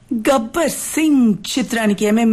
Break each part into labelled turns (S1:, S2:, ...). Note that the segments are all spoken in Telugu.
S1: గబ్బర్ సింగ్ చిత్రానికి ఎంఎం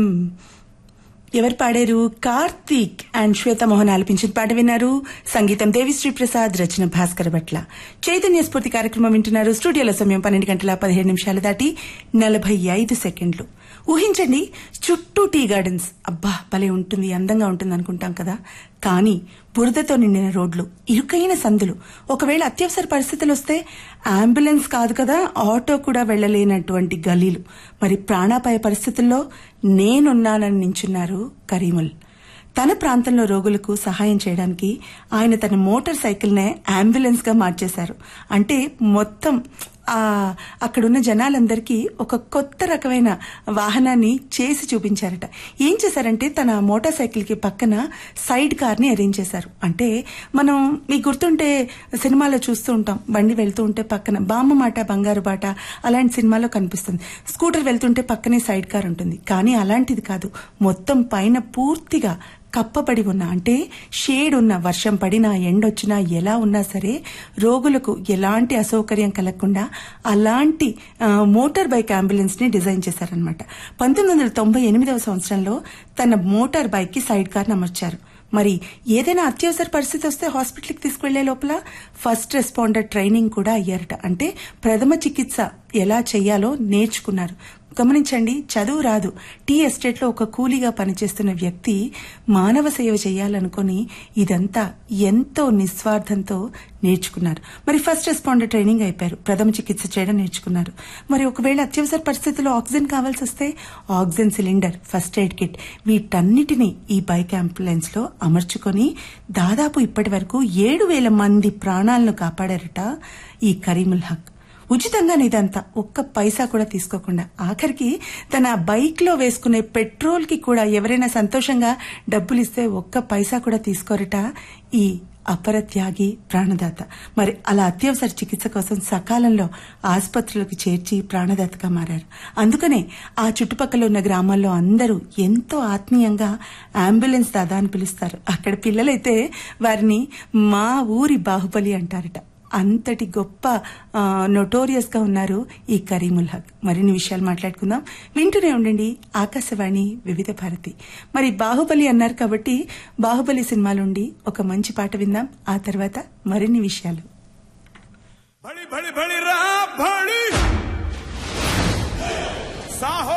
S1: ఎవరు పాడారు కార్తీక్ అండ్ శ్వేత మోహన్ ఆలపించిన పాట విన్నారు సంగీతం దేవిశ్రీ ప్రసాద్ రచన భాస్కర్ భట్ల చైతన్య స్ఫూర్తి కార్యక్రమం వింటున్నారు స్టూడియోలో సమయం పన్నెండు గంటల పదిహేడు నిమిషాలు దాటి నలభై ఐదు సెకండ్లు ఊహించండి చుట్టూ టీ గార్డెన్స్ అబ్బా భలే ఉంటుంది అందంగా ఉంటుంది అనుకుంటాం కదా కానీ బురదతో నిండిన రోడ్లు ఇరుకైన సందులు ఒకవేళ అత్యవసర పరిస్థితులు వస్తే అంబులెన్స్ కాదు కదా ఆటో కూడా వెళ్లలేనటువంటి గలీలు మరి ప్రాణాపాయ పరిస్థితుల్లో నేనున్నానని నించున్నారు కరీముల్ తన ప్రాంతంలో రోగులకు సహాయం చేయడానికి ఆయన తన మోటార్ సైకిల్నే అంబులెన్స్ గా మార్చేశారు అంటే మొత్తం ఆ అక్కడున్న జనాలందరికీ ఒక కొత్త రకమైన వాహనాన్ని చేసి చూపించారట ఏం చేశారంటే తన మోటార్ సైకిల్ కి పక్కన సైడ్ కార్ ని అరేంజ్ చేశారు అంటే మనం మీకు గుర్తుంటే సినిమాలో చూస్తూ ఉంటాం బండి వెళ్తూ ఉంటే పక్కన బామ్మ మాట బంగారు బాట అలాంటి సినిమాలో కనిపిస్తుంది స్కూటర్ వెళ్తుంటే పక్కనే సైడ్ కార్ ఉంటుంది కానీ అలాంటిది కాదు మొత్తం పైన పూర్తిగా కప్పబడి ఉన్న అంటే షేడ్ ఉన్న వర్షం పడినా ఎండొచ్చినా ఎలా ఉన్నా సరే రోగులకు ఎలాంటి అసౌకర్యం కలగకుండా అలాంటి ఆ, మోటార్ బైక్ అంబులెన్స్ ని డిజైన్ చేశారనమాట పంతొమ్మిది వందల తొంభై ఎనిమిదవ సంవత్సరంలో తన మోటార్ బైక్ కి సైడ్ కార్ అమర్చారు మరి ఏదైనా అత్యవసర పరిస్థితి వస్తే హాస్పిటల్కి తీసుకువెళ్లే లోపల ఫస్ట్ రెస్పాండర్ ట్రైనింగ్ కూడా అయ్యారట అంటే ప్రథమ చికిత్స ఎలా చేయాలో నేర్చుకున్నారు గమనించండి చదువు రాదు టీ ఎస్టేట్ లో ఒక కూలీగా పనిచేస్తున్న వ్యక్తి మానవ సేవ చేయాలనుకుని ఇదంతా ఎంతో నిస్వార్థంతో నేర్చుకున్నారు మరి ఫస్ట్ రెస్పాండర్ ట్రైనింగ్ అయిపోయారు ప్రథమ చికిత్స చేయడం నేర్చుకున్నారు మరి ఒకవేళ అత్యవసర పరిస్థితుల్లో ఆక్సిజన్ కావాల్సి వస్తే oxygen cylinder first aid kit వీటన్నిటిని ఈ బైక్ అంబులెన్స్ లో అమర్చుకొని దాదాపు ఇప్పటి వరకు ఏడు వేల మంది ప్రాణాలను కాపాడారట ఈ కరీముల్ హక్ ఉచితంగానే ఇదంతా ఒక్క పైసా కూడా తీసుకోకుండా ఆఖరికి తన బైక్ లో వేసుకునే పెట్రోల్ కి కూడా ఎవరైనా సంతోషంగా డబ్బులు ఇస్తే ఒక్క పైసా కూడా తీసుకోరట ఈ అపర త్యాగి ప్రాణదాత మరి అలా అత్యవసర చికిత్స కోసం సకాలంలో ఆసుపత్రులకు చేర్చి ప్రాణదాతగా మారారు అందుకనే ఆ చుట్టుపక్కల ఉన్న గ్రామాల్లో అందరూ ఎంతో ఆత్మీయంగా అంబులెన్స్ దాదా అని పిలుస్తారు అక్కడ పిల్లలైతే వారిని మా ఊరి బాహుబలి అంటారట అంతటి గొప్ప నొటోరియస్ గా ఉన్నారు ఈ కరీముల్ హక్ మరిన్ని విషయాలు మాట్లాడుకుందాం వింటూనే ఉండండి ఆకాశవాణి వివిధ భారతి మరి బాహుబలి అన్నారు కాబట్టి బాహుబలి సినిమాలుండి ఒక మంచి పాట విందాం ఆ తర్వాత మరిన్ని విషయాలు
S2: भड़ी भड़ी भड़ी रहा भड़ी साहो